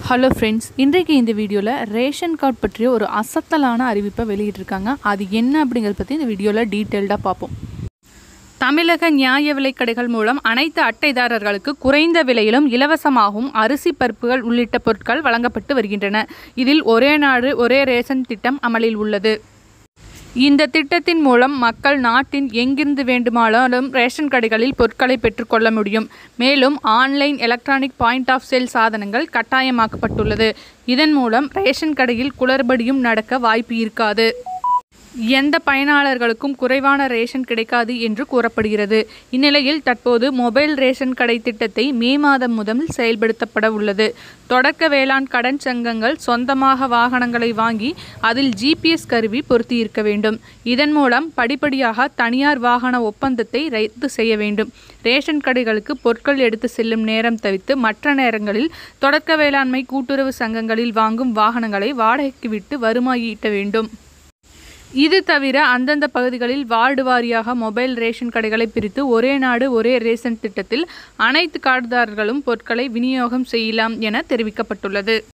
hello friends இன்றைக்கு இந்த வீடியோவில் ரேஷன் கார்டு பற்றிய ஒரு அசத்தலான அறிவிப்பை வெளியிட்டிருக்காங்க அது என்ன அப்படிங்கிறத பற்றி இந்த வீடியோவில் டீட்டெயில்டாக பார்ப்போம் தமிழக நியாய விலைக் கடைகள் மூலம் அனைத்து அட்டைதாரர்களுக்கு குறைந்த விலையிலும் இலவசமாகவும் அரிசி பருப்புகள் உள்ளிட்ட பொருட்கள் வழங்கப்பட்டு வருகின்றன இதில் ஒரே நாடு ஒரே ரேஷன் திட்டம் அமலில் உள்ளது இந்த திட்டத்தின் மூலம் மக்கள் நாட்டின் எங்கிருந்து வேண்டுமானாலும் ரேஷன் கடைகளில் பொருட்களை பெற்றுக்கொள்ள முடியும் மேலும் online electronic point of sale சாதனங்கள் கட்டாயமாக்கப்பட்டுள்ளது இதன் மூலம் ரேஷன் கடையில் குளறுபடியும் நடக்க வாய்ப்பு இருக்காது எந்த பயனாளர்களுக்கும் குறைவான ரேஷன் கிடைக்காது என்று கூறப்படுகிறது இந்நிலையில் தற்போது மொபைல் ரேஷன் கடை திட்டத்தை மே மாதம் முதல் செயல்படுத்தப்பட உள்ளது தொடக்க வேளாண் கடன் சங்கங்கள் சொந்தமாக வாகனங்களை வாங்கி அதில் ஜிபிஎஸ் கருவி பொருத்தி இருக்க வேண்டும் இதன் மூலம் படிப்படியாக தனியார் வாகன ஒப்பந்தத்தை ரத்து செய்ய வேண்டும் ரேஷன் கடைகளுக்கு பொருட்கள் எடுத்து செல்லும் நேரம் தவிர்த்து மற்ற நேரங்களில் தொடக்க வேளாண்மை கூட்டுறவு சங்கங்களில் வாங்கும் வாகனங்களை வாடகைக்கு விட்டு வருமாய் ஈட்ட வேண்டும் இது தவிர அந்தந்த பகுதிகளில் வார்டு வாரியாக மொபைல் ரேஷன் கடைகளை பிரித்து ஒரே நாடு ஒரே ரேஷன் திட்டத்தில் அனைத்து கார்டுதாரர்களும் பொருட்களை விநியோகம் செய்யலாம் என தெரிவிக்கப்பட்டுள்ளது